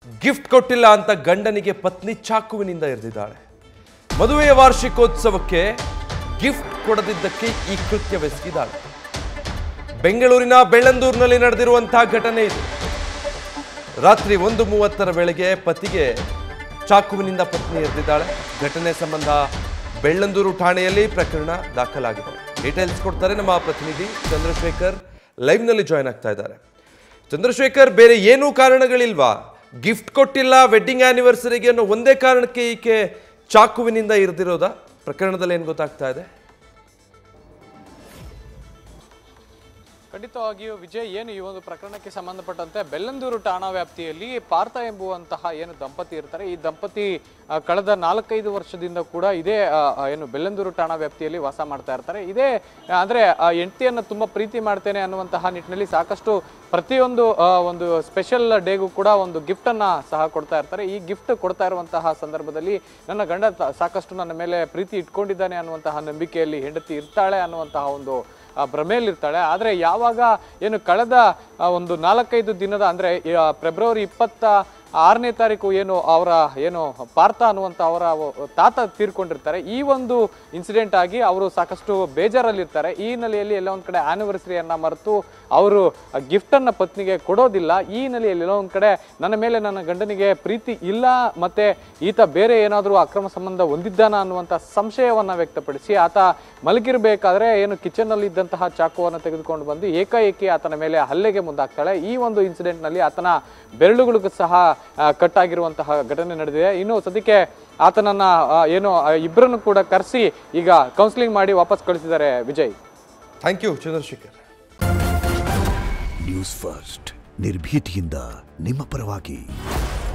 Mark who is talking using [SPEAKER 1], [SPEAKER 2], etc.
[SPEAKER 1] gift ಕೊಟ್ಟಿಲ್ಲ ಅಂತ ಗಂಡನಿಗೆ ಪತ್ನಿ ಚಾಕುವಿನಿಂದ ಇರಿದಿದ್ದಾಳೆ ಮದುವೆಯ ವಾರ್ಷಿಕೋತ್ಸವಕ್ಕೆ ಗಿಫ್ಟ್ ಕೊಡದಿದ್ದಕ್ಕೆ ಈ ಕೃತ್ಯವೆಸಗಿದ್ದಾಳೆ ಬೆಂಗಳೂರಿನ ಬೆಳ್ಳಂದೂರಿನಲ್ಲಿ ನಡೆದಿರುವಂತಹ ಘಟನೆ ಇದು ರಾತ್ರಿ ಒಂದು ಮೂವತ್ತರ ವೇಳೆಗೆ ಪತಿಗೆ ಚಾಕುವಿನಿಂದ ಪತ್ನಿ ಎರೆದಿದ್ದಾಳೆ ಘಟನೆ ಸಂಬಂಧ ಬೆಳ್ಳಂದೂರು ಠಾಣೆಯಲ್ಲಿ ಪ್ರಕರಣ ದಾಖಲಾಗಿದೆ ಡೀಟೇಲ್ಸ್ ಕೊಡ್ತಾರೆ ನಮ್ಮ ಪ್ರತಿನಿಧಿ ಚಂದ್ರಶೇಖರ್ ಲೈವ್ನಲ್ಲಿ ಜಾಯ್ನ್ ಆಗ್ತಾ ಇದ್ದಾರೆ ಚಂದ್ರಶೇಖರ್ ಬೇರೆ ಏನೂ ಕಾರಣಗಳಿಲ್ವಾ ಗಿಫ್ಟ್ ಕೊಟ್ಟಿಲ್ಲ ವೆಡ್ಡಿಂಗ್ ಆನಿವರ್ಸರಿಗೆ ಅನ್ನೋ ಒಂದೇ ಕಾರಣಕ್ಕೆ ಈಕೆ ಚಾಕುವಿನಿಂದ ಇರಿದಿರೋದಾ ಪ್ರಕರಣದಲ್ಲಿ ಏನು ಗೊತ್ತಾಗ್ತಾ ಇದೆ
[SPEAKER 2] ಖಂಡಿತವಾಗಿಯೂ ವಿಜಯ್ ಏನು ಈ ಒಂದು ಪ್ರಕರಣಕ್ಕೆ ಸಂಬಂಧಪಟ್ಟಂತೆ ಬೆಲ್ಲಂದೂರು ಠಾಣಾ ವ್ಯಾಪ್ತಿಯಲ್ಲಿ ಪಾರ್ಥ ಎಂಬುವಂತಹ ಏನು ದಂಪತಿ ಇರ್ತಾರೆ ಈ ದಂಪತಿ ಆ, ಕಳೆದ ನಾಲ್ಕೈದು ವರ್ಷದಿಂದ ಕೂಡ ಇದೇ ಆ, ಆ, ಏನು ಬೆಲ್ಲಂದೂರು ಠಾಣಾ ವ್ಯಾಪ್ತಿಯಲ್ಲಿ ವಾಸ ಮಾಡ್ತಾ ಇರ್ತಾರೆ ಇದೇ ಆ, ಅಂದ್ರೆ ಆ ಹೆಂಡತಿಯನ್ನು ತುಂಬಾ ಪ್ರೀತಿ ಮಾಡ್ತೇನೆ ಅನ್ನುವಂತಹ ನಿಟ್ಟಿನಲ್ಲಿ ಸಾಕಷ್ಟು ಪ್ರತಿಯೊಂದು ಆ, ಒಂದು ಸ್ಪೆಷಲ್ ಡೇಗೂ ಕೂಡ ಒಂದು ಗಿಫ್ಟ್ ಅನ್ನ ಸಹ ಕೊಡ್ತಾ ಇರ್ತಾರೆ ಈ ಗಿಫ್ಟ್ ಕೊಡ್ತಾ ಇರುವಂತಹ ಸಂದರ್ಭದಲ್ಲಿ ನನ್ನ ಗಂಡ ತ- ಸಾಕಷ್ಟು ನನ್ನ ಮೇಲೆ ಪ್ರೀತಿ ಇಟ್ಕೊಂಡಿದ್ದಾನೆ ಅನ್ನುವಂತಹ ನಂಬಿಕೆಯಲ್ಲಿ ಹೆಂಡತಿ ಇರ್ತಾಳೆ ಅನ್ನುವಂತಹ ಒಂದು ಆ ಭ್ರಮೆಯಲ್ಲಿರ್ತಾಳೆ ಆದರೆ ಯಾವಾಗ ಏನು ಕಳೆದ ಆ, ಒಂದು ನಾಲ್ಕೈದು ದಿನದ ಅಂದರೆ ಫೆಬ್ರವರಿ ಇಪ್ಪತ್ತ ಆರನೇ ತಾರೀಕು ಏನು ಅವರ ಏನು ಪಾರ್ಥ ಅನ್ನುವಂಥ ಅವರ ಒ- ತಾತ ತೀರ್ಕೊಂಡಿರ್ತಾರೆ ಈ ಒಂದು ಇನ್ಸಿಡೆಂಟ್ ಆಗಿ ಅವರು ಸಾಕಷ್ಟು ಬೇಜಾರಲ್ಲಿರ್ತಾರೆ ಈ ಹಿನ್ನೆಲೆಯಲ್ಲಿ ಎಲ್ಲ ಒಂದು ಕಡೆ ಆನಿವರ್ಸರಿಯನ್ನ ಮರೆತು ಅವರು ಗಿಫ್ಟನ್ನು ಪತ್ನಿಗೆ ಕೊಡೋದಿಲ್ಲ ಈ ಹಿನ್ನೆಲೆಯಲ್ಲಿ ಎಲ್ಲೋ ಒಂದು ಕಡೆ ನನ್ನ ಮೇಲೆ ನನ್ನ ಗಂಡನಿಗೆ ಪ್ರೀತಿ ಇಲ್ಲ ಮತ್ತೆ ಈತ ಬೇರೆ ಏನಾದರೂ ಅಕ್ರಮ ಸಂಬಂಧ ಹೊಂದಿದ್ದಾನ ಅನ್ನುವಂಥ ಸಂಶಯವನ್ನ ವ್ಯಕ್ತಪಡಿಸಿ ಆತ ಮಲಗಿರಬೇಕಾದ್ರೆ ಏನು ಕಿಚನ್ನಲ್ಲಿ ಇದ್ದಂತಹ ಚಾಕುವನ್ನು ತೆಗೆದುಕೊಂಡು ಬಂದು ಏಕಾಏಕಿ ಆತನ ಮೇಲೆ ಹಲ್ಲೆಗೆ ಮುಂದಾಗ್ತಾಳೆ ಈ ಒಂದು ಇನ್ಸಿಡೆಂಟ್ ನಲ್ಲಿ ಆತನ ಬೆರಳುಗಳಿಗೂ ಸಹ ಆ, ಕಟ್ಟಾಗಿರುವಂತಹ ಘಟನೆ ನಡೆದಿದೆ ಇನ್ನು ಸದ್ಯಕ್ಕೆ ಆತನನ್ನ ಆ, ಏನು ಆ, ಇಬ್ಬರನ್ನು ಕೂಡ ಕರೆಸಿ ಈಗ ಕೌನ್ಸಿಲಿಂಗ್ ಮಾಡಿ ವಾಪಸ್ ಕಳಿಸಿದ್ದಾರೆ Vijay
[SPEAKER 1] thank you Chandrashekar
[SPEAKER 3] news first ನಿರ್ಭೀತಿಯಿಂದ ನಿಮ್ಮ ಪರವಾಗಿ